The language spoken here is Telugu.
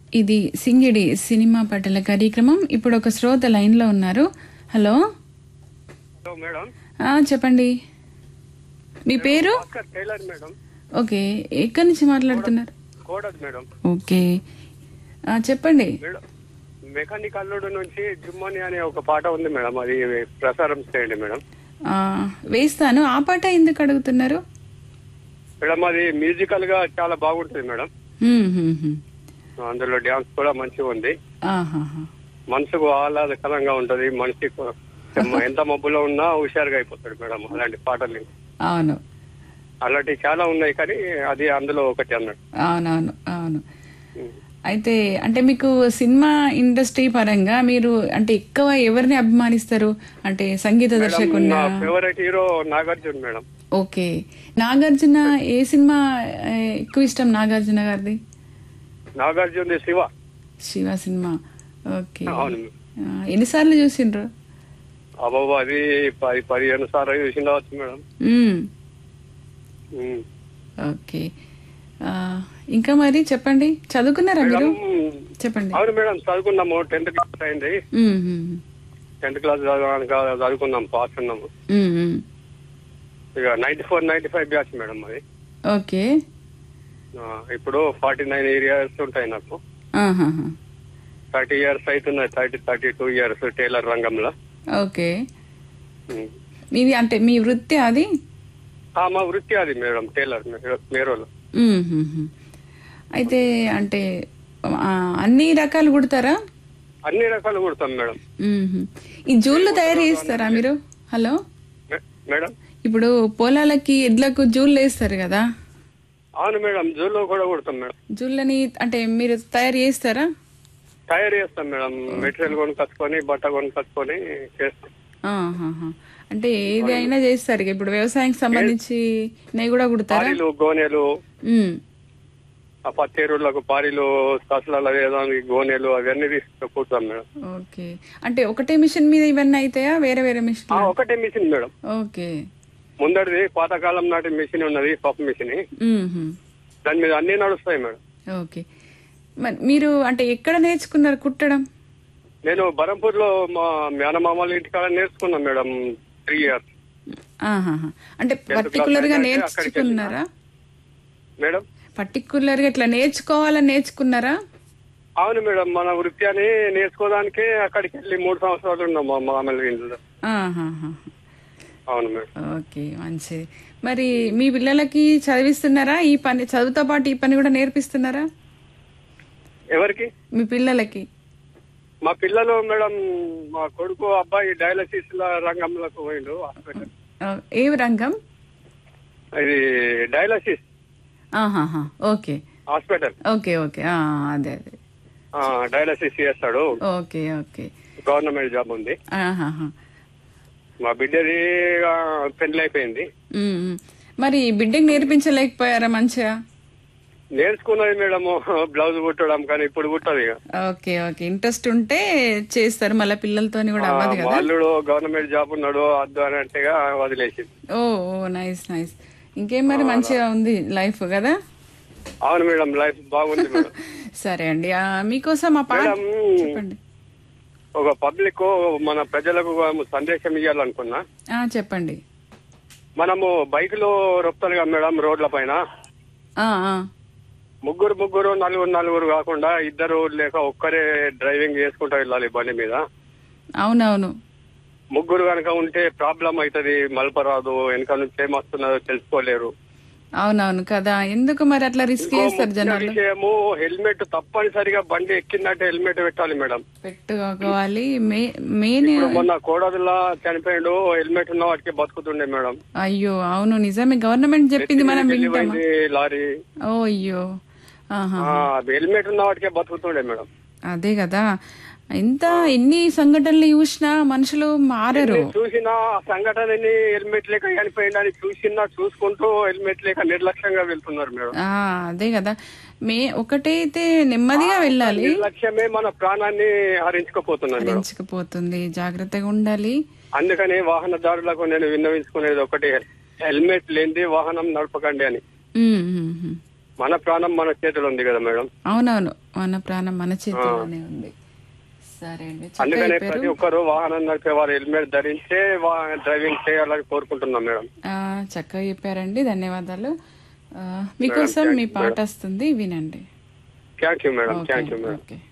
ఇది సింగిడి సినిమా పటల కార్యక్రమం ఇప్పుడు ఒక శ్రోత లైన్ లో ఉన్నారు హలో హలో మేడం ఆ, చెప్పండి మీ పేరు భాస్కర్ టైలర్ మేడం ఓకే ఎక్కడి నుంచి మాట్లాడుతున్నారు కోడదు మేడం ఓకే ఆ, చెప్పండి మేడం మెకానిక్ అల్లుడు నుంచి జుమ్మని అనే ఒక పాట ఉంది మేడం అది ప్రసారం చేయండి మేడం ఆ, వేస్తాను ఆ పాట ఎందుకు అడుగుతున్నారు మేడం అది మ్యూజికల్ గా చాలా బాగుంటుంది మేడం హ్మ్, హ్మ్, హ్మ్. అందులో డ్యాన్స్ కూడా మంచిగా ఉంది ఆహాహా. మనసుకు ఆహ్లాదకరంగా ఉంటది మనిషి కు- ఎంత మబ్బులో ఉన్నా హుషారుగా అయిపోతాడు మేడం అలాంటి పాటలు అవును అలాంటివి చాలా ఉన్నాయి కానీ అది అందులో ఒకటి అన్నాడు అవునవును అవును అయితే అంటే మీకు సినిమా ఇండస్ట్రీ పరంగా మీరు అంటే ఎక్కువ ఎవరిని అభిమానిస్తారు అంటే సంగీత దర్శకున్న నా favourite hero Nagarjuna madam okay Nagarjuna ఏ సినిమా ఏ, ఎక్కువ ఇష్టం నాగార్జున గారిది నాగార్జున శివ శివ సినిమా ఓకే అవును ఆ, ఎన్నిసార్లు చూసిండ్రు అబాబు అది పది పదిహేను సార్లు చూసిండవచ్చు మేడం మ్మ్. ఉమ్. ఓకే ఆ, ఇంకా మరి చెప్పండి చదువుకున్నారా మీరు మేడం, చెప్పండి అవును మేడం చదువుకున్నాము టెన్త్ క్లాస్ అయింది మ్మ్, మ్మ్, టెన్త్ క్లాస్ చదవడానికి చదువుకున్నాం పాస్ ఉన్నాము మ్మ్, మ్మ్. ఇక ninety four ninety five batch madam అది ఓకే ఆ, ఇప్పుడు ఫార్టీ నైన్ ఇయర్స్ ఉంటాయి నాకు ఆహాహా. థర్టీ ఇయర్స్ అవుతున్నాయి thirty thirty two years tailor రంగంలో ఓకే ఉమ్. మీది అంటే మీ వృత్తి అది ఆ, మా వృత్తి అది మేడం టైలర్ మేరోలో మ్మ్, మ్మ్, మ్మ్. అయితే అంటే ఆ, అన్ని రకాలు కుడతారా అన్ని రకాలు కుడతాం మేడం మ్మ్, మ్మ్. ఈ జూళ్ళు తయారు చేస్తారా మీరు హలో మే- మేడం ఇప్పుడు పొలాలకి ఎడ్లకు జూళ్ళు వేస్తారు కదా అవును మేడం జూలో కూడా కుడతాం మేడం జూళ్ళని అంటే మీరు తయారు చేస్తారా తయారు చేస్తాం మేడం మెటీరియల్ కొనుకొచ్చుకొని బట్ట కొనుకొచ్చుకొని చేస్తాం ఆహాహా. అంటే ఏది అయినా చేస్తారు ఇక ఇప్పుడు వ్యవసాయానికి సంబంధించి నెయ్యి కూడా కుడతారా పారీలు గోనెలు మ్మ్. ఆ పత్తేరులకు పారీలు కసలాల వేదానికి గోనెలు అవన్నీ తీసుకుంటాం మేడం ఓకే అంటే ఒకటే మిషన్ మీద ఇవన్నీ అవుతాయా వేరే వేరే మిషన్ ఆ, ఒకటే మిషన్ మేడం ఓకే ముందడిది పాతకాలం నాటి మిషన్ ఉన్నది పప్పు మిషన్ మ్మ్హ్మ్. దాని మీద అన్ని నడుస్తాయి మేడం ఓకే మరి మీరు అంటే ఎక్కడ నేర్చుకున్నారు కుట్టడం నేను బరంపూర్ లో మా మేనమామల ఇంటికాడ నేర్చుకున్నాను మేడం త్రీ ఇయర్స్ ఆహాహా. అంటే class పర్టికులర్ గా అయినాక అక్కడికి నేర్చుకున్నారా మేడం పర్టికులర్ గా ఇట్లా నేర్చుకోవాలని నేర్చుకున్నారా అవును మేడం మన వృత్తి అని నేర్చుకోవడానికే అక్కడికి వెళ్ళి మూడు సంవత్సరాలు ఉన్నాం మా మామల ఇంట్లో ఆహాహా. అవును మేడం ఓకే మంచిది మరి మీ పిల్లలకి చదివిస్తున్నారా ఈ పని చదువుతో పాటు ఈ పని కూడా నేర్పిస్తున్నారా ఎవరికి మీ పిల్లలకి మా పిల్లలు మేడం మా కొడుకు అబ్బాయి డయాలసిస్ రంగంలోకి పోయిండు హాస్పిటల్ ఆ, ఏ రంగం ఇది డయాలసిస్ ఆహాహా. ఓకే హాస్పిటల్ ఓకే ఓకే ఆ, అదే అదే ఆ, డయాలసిస్ చేస్తాడు ఓకే ఓకే గవర్నమెంట్ జాబ్ ఉంది ఆహాహా. మా బిడ్డది ఆ, పెళ్లి అయిపోయింది ఉమ్, ఉమ్. మరి బిడ్డకి నేర్పించలేకపోయారా మంచిగా నేర్చుకున్నది మేడం బ్లౌజ్ కుట్టడం కానీ ఇప్పుడు కుట్టదు ఇక ఓకే ఓకే ఇంట్రెస్ట్ ఉంటే చేస్తారు మళ్ళీ పిల్లలతోని కూడా అవ్వదు మా కదా అల్లుడు గవర్నమెంట్ జాబ్ ఉన్నాడు అద్దు అని అంటేగా వదిలేసింది ఓ ఓ నైస్ నైస్ ఇంకేం మరి మంచిగా ఉంది లైఫ్ కదా అవును మేడం లైఫ్ బాగుంది మేడం సరే అండి ఆ, మీకోసం ఆ పాట మేడం చెప్పండి ఒక పబ్లిక్ మన ప్రజలకు సందేశం ఇవ్వాలనుకున్నా ఆ, చెప్పండి మనము బైక్ లో రొప్తారుగా మేడం రోడ్ల పైన ఆ, ఆ. ముగ్గురు ముగ్గురు నలుగురు నలుగురు కాకుండా ఇద్దరు లేక ఒక్కరే డ్రైవింగ్ చేసుకుంటూ వెళ్ళాలి బండి మీద అవునవును ముగ్గురు కనుక ఉంటే ప్రాబ్లం అవుతుంది మలపరాదు వెనక నుంచి ఏమొస్తున్నదో తెలుసుకోలేరు అవునవును కదా ఎందుకు మరి అట్లా రిస్క్ ఇంకో చేస్తారు ముఖ్య జనాలు విషయము హెల్మెట్ తప్పనిసరిగా బండి ఎక్కిందంటే హెల్మెట్ పెట్టాలి మేడం పెట్టుకోవాలి మే మెయిన్ ఇప్పుడు మొన్న కోడదులా చనిపోయాడు హెల్మెట్ ఉన్న వాటికి బతుకుతుండే మేడం అయ్యో అవును నిజమే గవర్నమెంట్ చెప్పింది మనం వింటామా వెళ్ళిపోయింది లారీ ఓ అయ్యో ఆహా ఆ, హెల్మెట్ ఉన్న వాటికే బతుకుతుండే మేడం అదే కదా ఎంత ఎన్ని సంఘటనలు చూసినా మనుషులు మారరు చూసిన ఆ సంఘటనని హెల్మెట్ లేక చనిపోయిందని చూసినా చూసుకుంటూ హెల్మెట్ లేక నిర్లక్ష్యంగా వెళ్తున్నారు మేడం ఆ అదే కదా మే ఒకటైతే నెమ్మదిగా వెళ్ళాలి నిర్లక్ష్యమే మన ప్రాణాన్ని హరించుకుపోతున్నారు మేడం హరించకపోతుంది జాగ్రత్తగా ఉండాలి అందుకని వాహనదారులకు నేను విన్నవించుకునేది ఒకటి హెల్మెట్ లేనిది వాహనం నడపకండి అని ఉమ్, ఉమ్, ఉమ్. మన ప్రాణం మన చేతిలో ఉంది కదా మేడం అవునవును మన ప్రాణం మన చేతిలోనే ఉంది సరే అండి చక్కగా అందుకనే చెప్పారు ప్రతి ఒక్కరు వాహనం నడిపే వారు హెల్మెట్ ధరించే వా- డ్రైవింగ్ చేయాలని కోరుకుంటున్నాం మేడం ఆ, చక్కగా చెప్పారండి ధన్యవాదాలు ఆ, మీకోసం మీ పాట వస్తుంది వినండి thank you madam okay thank you madam okay